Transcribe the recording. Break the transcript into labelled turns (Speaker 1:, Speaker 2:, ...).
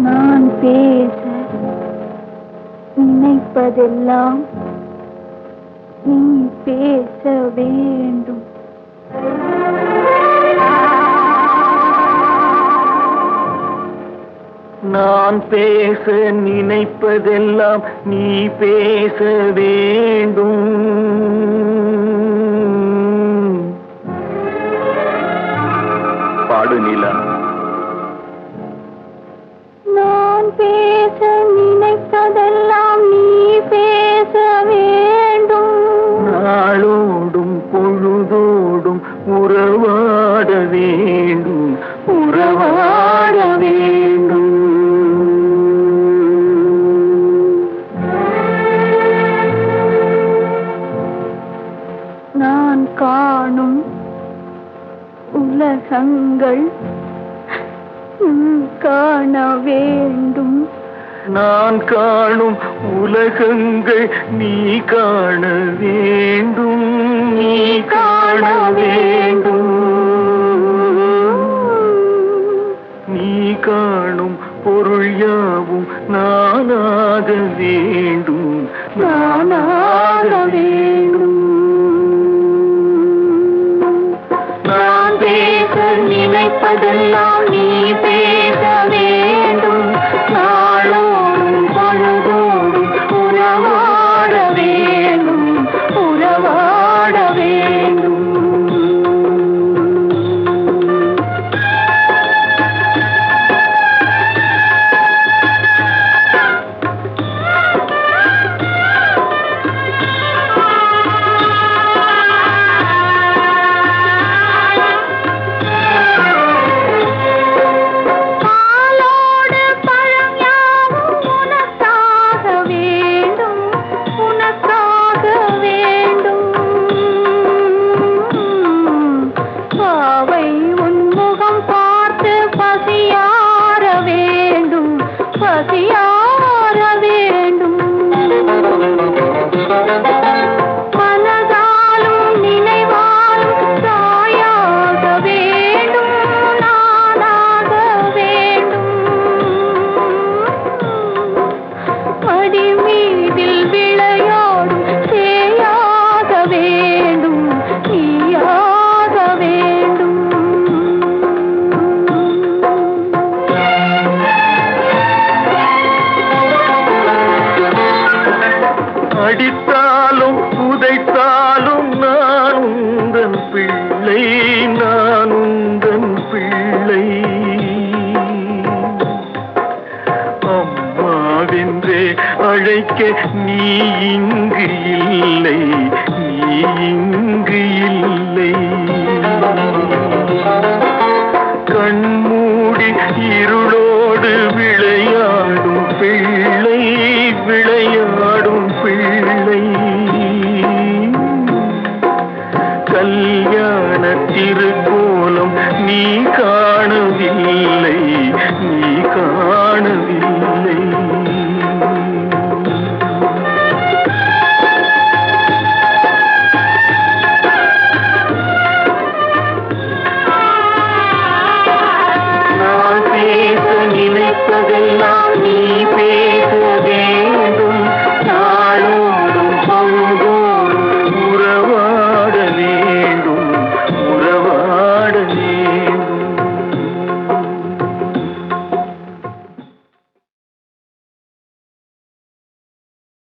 Speaker 1: நான் பேச நினைப்பதெல்லாம் நீ பேச வேண்டும்
Speaker 2: நான் பேச நினைப்பதெல்லாம் நீ பேச வேண்டும் பாடு நிலா
Speaker 1: நான் பேச நினைப்பதெல்லாம் நீ பேச வேண்டும்
Speaker 2: நாளோடும் பொழுதோடும் உறவாட வேண்டும் உறவாட வேண்டும்
Speaker 1: நான் காணும் உலகங்கள் நீ காண வேண்டும்
Speaker 2: நான் காணும் உலகங்கள் நீ காண வேண்டும் நீ காண வேண்டும் நீ காணும் பொருள் யாவும் நானாக வேண்டும் நானாக வேண்டும் நான் பேச நினைப்பதெல்லாம் நீ பேச வேண்டும் நாளோடும் பொழுதோடும் உறவாட வேண்டும் உறவாட வேண்டும்
Speaker 1: பாலோடு பழம் யாவும் உனக்காக வேண்டும் உனக்காக வேண்டும் பாவை உன் முகம் பார்த்து பசியார வேண்டும் பசியார வேண்டும் மனதாலும் நினைவாலும் தாயாக வேண்டும் நானாக வேண்டும் மடி மீதில் விளையாடும் சேயாக வேண்டும் நீயாக வேண்டும்
Speaker 2: அடித்தாலும் உதைத்தாலும் நான் உந்தன் பிள்ளை நான் உந்தன் பிள்ளை அம்மாவென்றே அழைக்க நீ இங்கு இல்லை நீ இங்கு இல்லை கண்மூடி இருளோடு விளையாடும் பிள்ளை விளையாடும் பிள்ளை கல்யாண திருக்கோலம் நீ காணவில்லை நீ காணவில்லை நான் பேச நினைப்பதெல்லாம்